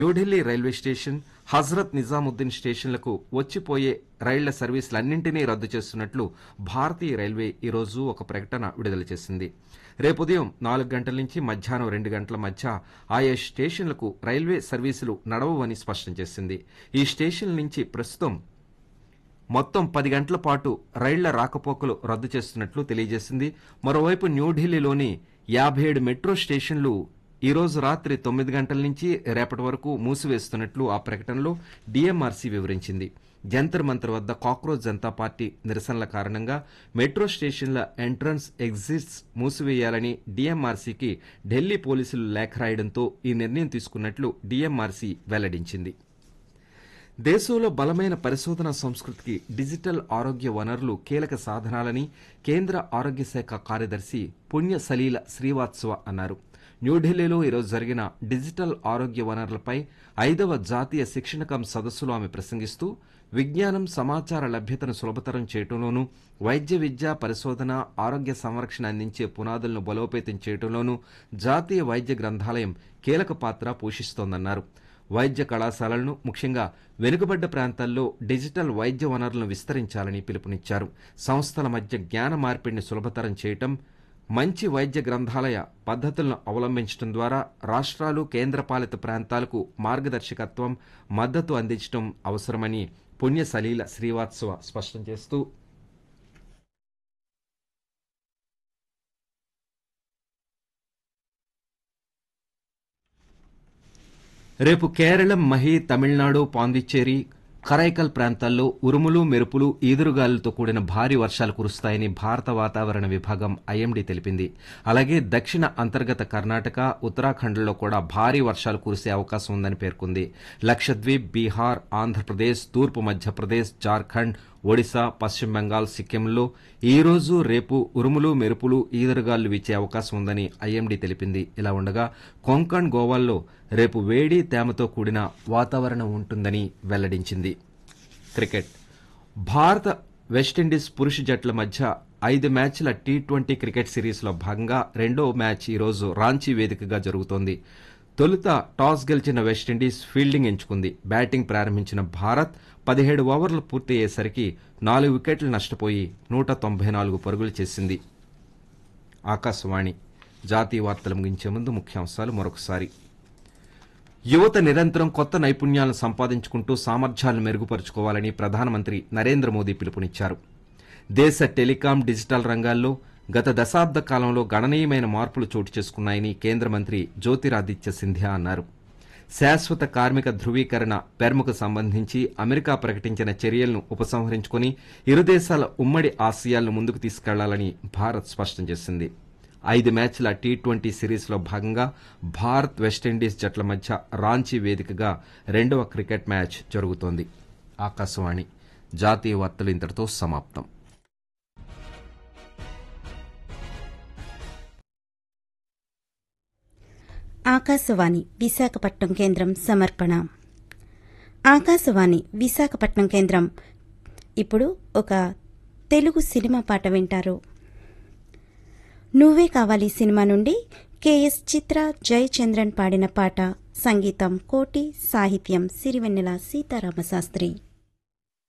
New Delhi railway station Hazrat Nizamuddin స్టేషన్లకు వచ్చిపోయే రైళ్ల సర్వీసులన్నింటినీ రద్దు చేస్తున్నట్లు భారతీయ రైల్వే ఈ రోజు ఒక ప్రకటన విడుదల చేసింది రేపు ఉదయం నాలుగు గంటల నుంచి మధ్యాహ్నం రెండు గంటల మధ్య ఆయా స్టేషన్లకు రైల్వే సర్వీసులు నడవవని స్పష్టం చేసింది ఈ స్టేషన్ల నుంచి ప్రస్తుతం మొత్తం పది గంటల పాటు రైళ్ల రాకపోకలు రద్దు చేస్తున్నట్లు తెలియజేసింది మరోవైపు న్యూఢిల్లీలోని యాభై ఏడు మెట్రో స్టేషన్లు ఈ రోజు రాత్రి తొమ్మిది గంటల నుంచి రేపటి వరకు మూసివేస్తున్నట్లు ఆ ప్రకటనలో డీఎంఆర్సీ వివరించింది జంతర్ మంతర్ వద్ద కాక్రోచ్ జనతా పార్టీ నిరసనల కారణంగా మెట్రో స్టేషన్ల ఎంట్రన్స్ ఎగ్జిట్స్ మూసివేయాలని డీఎంఆర్సీకి ఢిల్లీ పోలీసులు లేఖ రాయడంతో ఈ నిర్ణయం తీసుకున్నట్లు డీఎంఆర్సీ వెల్లడించింది దేశంలో బలమైన పరిశోధన సంస్కృతికి డిజిటల్ ఆరోగ్య వనరులు కీలక సాధనాలని కేంద్ర ఆరోగ్య శాఖ కార్యదర్శి పుణ్య సలీల శ్రీవాత్సవ అన్నారు న్యూఢిల్లీలో ఈరోజు జరిగిన డిజిటల్ ఆరోగ్య వనరులపై ఐదవ జాతీయ శిక్షణ కం సదస్సులో ఆమె ప్రసంగిస్తూ విజ్ఞానం సమాచార లభ్యతను సులభతరం చేయడంలోనూ వైద్య విద్య పరిశోధన ఆరోగ్య సంరక్షణ అందించే పునాదులను బలోపేతం చేయడంలోనూ జాతీయ వైద్య గ్రంథాలయం కీలక పాత్ర పోషిస్తోందన్నారు వైద్య కళాశాలలను ముఖ్యంగా వెనుకబడ్డ ప్రాంతాల్లో డిజిటల్ వైద్య వనరులను విస్తరించాలని పిలుపునిచ్చారు సంస్థల మధ్య జ్ఞాన మార్పిడిని సులభతరం చేయటం మంచి వైద్య గ్రంథాలయ పద్ధతులను అవలంబించడం ద్వారా రాష్ట్రాలు కేంద్రపాలిత ప్రాంతాలకు మార్గదర్శకత్వం మద్దతు అందించడం అవసరమని పుణ్య సలీల శ్రీవాత్సవ స్పష్టం చేస్తూ రేపు కేరళం మహి తమిళనాడు పాండిచ్చేరి కరైకల్ ప్రాంతాల్లో ఉరుములు మెరుపులు ఈదురుగాలులతో కూడిన భారీ వర్షాలు కురుస్తాయని భారత వాతావరణ విభాగం ఐఎండీ తెలిపింది అలాగే దక్షిణ అంతర్గత కర్ణాటక ఉత్తరాఖండ్లో కూడా భారీ వర్షాలు కురిసే అవకాశం ఉందని పేర్కొంది లక్షద్వీప్ బీహార్ ఆంధ్రప్రదేశ్ తూర్పు మధ్యప్రదేశ్ జార్ఖండ్ ఒడిశా పశ్చిమ బెంగాల్ సిక్కింలో ఈ రోజు రేపు ఉరుములు మెరుపులు ఈదురుగాలు వీచే అవకాశం ఉందని ఐఎండీ తెలిపింది ఇలా ఉండగా కొంకణ్ గోవాల్లో రేపు వేడి తేమతో కూడిన వాతావరణం ఉంటుందని వెల్లడించింది క్రికెట్ భారత వెస్టిండీస్ పురుష జట్ల మధ్య ఐదు మ్యాచ్ల టీ ట్వంటీ క్రికెట్ సిరీస్లో భాగంగా రెండో మ్యాచ్ ఈరోజు రాంచీ వేదికగా జరుగుతోంది తొలుత టాస్ గెలిచిన వెస్టిండీస్ ఫీల్డింగ్ ఎంచుకుంది బ్యాటింగ్ ప్రారంభించిన భారత్ పదిహేడు ఓవర్లు పూర్తి అయ్యేసరికి నాలుగు వికెట్లు నష్టపోయి నూట తొంభై నాలుగు పరుగులు చేసింది ఆకాశవాణి జాతీయ వార్తలు ముగించే ముందు ముఖ్యాంశాలు మరొకసారి యువత నిరంతరం కొత్త నైపుణ్యాలను సంపాదించుకుంటూ సామర్థ్యాలను మెరుగుపరుచుకోవాలని ప్రధానమంత్రి నరేంద్ర మోదీ పిలుపునిచ్చారు దేశ టెలికాం డిజిటల్ రంగాల్లో గత దశాబ్ద కాలంలో గణనీయమైన మార్పులు చోటు చేసుకున్నాయని కేంద్ర మంత్రి జ్యోతిరాదిత్య సింధియా అన్నారు శాశ్వత కార్మిక ధృవీకరణ పెర్ముకు సంబంధించి అమెరికా ప్రకటించిన చర్యలను ఉపసంహరించుకుని ఇరు దేశాల ఉమ్మడి ఆశయాలను ముందుకు తీసుకెళ్లాలని భారత్ స్పష్టం చేసింది ఐదు మ్యాచ్ల టీ ట్వంటీ సిరీస్లో భాగంగా భారత్ వెస్టిండీస్ జట్ల మధ్య రాంచీ వేదికగా రెండవ క్రికెట్ మ్యాచ్ జరుగుతోంది ఆకాశవాణి జాతీయ వార్తలు ఇంతటితో సమాప్తం ఆకాశవాణి విశాఖపట్నం కేంద్రం సమర్పణ ఆకాశవాణి విశాఖపట్నం కేంద్రం ఇప్పుడు ఒక తెలుగు సినిమా పాట వింటారు నువ్వే కావాలి సినిమా నుండి కెఎస్ చిత్ర జయచంద్రన్ పాడిన పాట సంగీతం కోటి సాహిత్యం సిరివెన్నెల సీతారామశాస్త్రి